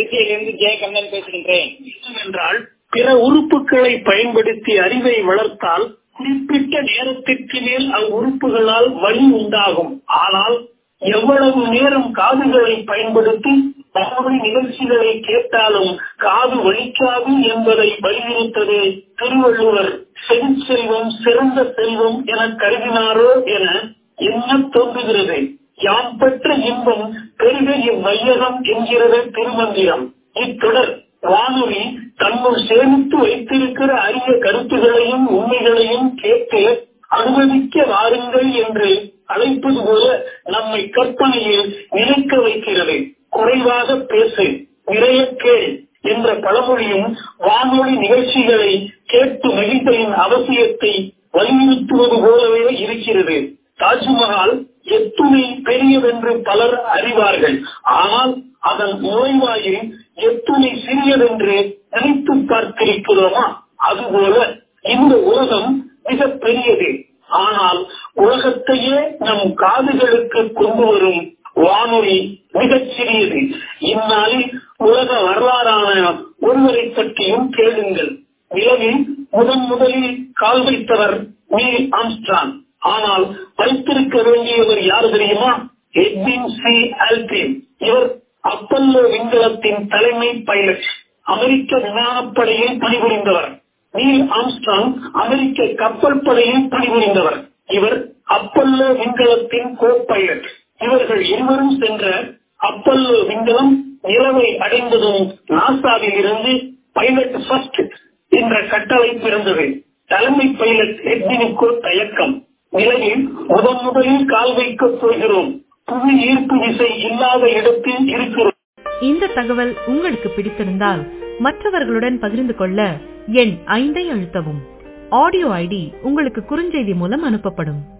திருச்சியிலிருந்து ஜெய கண்ணன் பேசுகின்றேன் என்றால் பிற உறுப்புகளை பயன்படுத்தி அறிவை வளர்த்தால் குறிப்பிட்ட நேரத்திற்கு மேல் அவ்வுறுப்புகளால் வலி உண்டாகும் ஆனால் எவ்வளவு நேரம் காதுகளை பயன்படுத்தி வானொலி நிகழ்ச்சிகளை கேட்டாலும் காது வலிக்காது என்பதை வலியுறுத்தது திருவள்ளுவர் செவிச்செல்வம் சிறந்த செல்வம் என கருதினாரோ என என்ன தோன்றுகிறது யாம் பெற்ற இன்பம் பெருக இவ்வையகம் என்கிறது திருமந்திரம் இத்தொடர் வானொலி தன்னுள் சேமித்து வைத்திருக்கிற அரிய கருத்துகளையும் உண்மைகளையும் கேட்டு அனுமதிக்க வாருங்கள் என்று அழைப்பது போல நம்மை கற்பனையில் நினைக்க வைக்கிறது குறைவாக பேசு நிறைய கேள் என்ற பழமொழியும் வானொலி நிகழ்ச்சிகளை கேட்டு மகிழ்ந்தலின் அவசியத்தை வலியுறுத்துவது போலவே இருக்கிறது தாஜ்மஹால் எத்துணை பெரியதென்று பலர் அறிவார்கள் ஆனால் அதன் நுழைவாயில் எத்துணை சிறியதென்று நினைத்து பார்த்திருக்கிறோமா அதுபோல இந்த உலகம் மிக பெரியது ஆனால் உலகத்தையே நம் காதுகளுக்கு கொண்டு வரும் வானொலி மிகச் சிறியது இந்நாளில் உலக வரலாறான ஒருவரை பற்றியும் கேளுங்கள் நிலவில் முதன் முதலில் கால் வைத்தவர் நீல் ஆம்ஸ்ட்ராங் ஆனால் வைத்திருக்க வேண்டியவர் யார் தெரியுமா எட்வின் சி ஆல்பின் இவர் அப்பல்லோ விண்கலத்தின் தலைமை பைலட் அமெரிக்க விமானப்படையில் பணிபுரிந்தவர் நீல் ஆம்ஸ்ட்ராங் அமெரிக்க கப்பல் படையில் பணிபுரிந்தவர் இவர் அப்பல்லோ விண்கலத்தின் கோ பைலட் இவர்கள் இருவரும் சென்ற அப்பல்லோ விண்கலம் நிலவை அடைந்ததும் நாசாவில் இருந்து பைலட் ஃபர்ஸ்ட் என்ற கட்டளை பிறந்தது தலைமை பைலட் எட்வினுக்கு தயக்கம் நிலையில் முதன் முதலில் கால் வைக்கப் போகிறோம் புவி ஈர்ப்பு விசை இல்லாத இடத்தில் இருக்கிறோம் இந்த தகவல் உங்களுக்கு பிடித்திருந்தால் மற்றவர்களுடன் பகிர்ந்து கொள்ள எண் ஐந்தை அழுத்தவும் ஆடியோ ஐடி உங்களுக்கு குறுஞ்செய்தி மூலம் அனுப்பப்படும்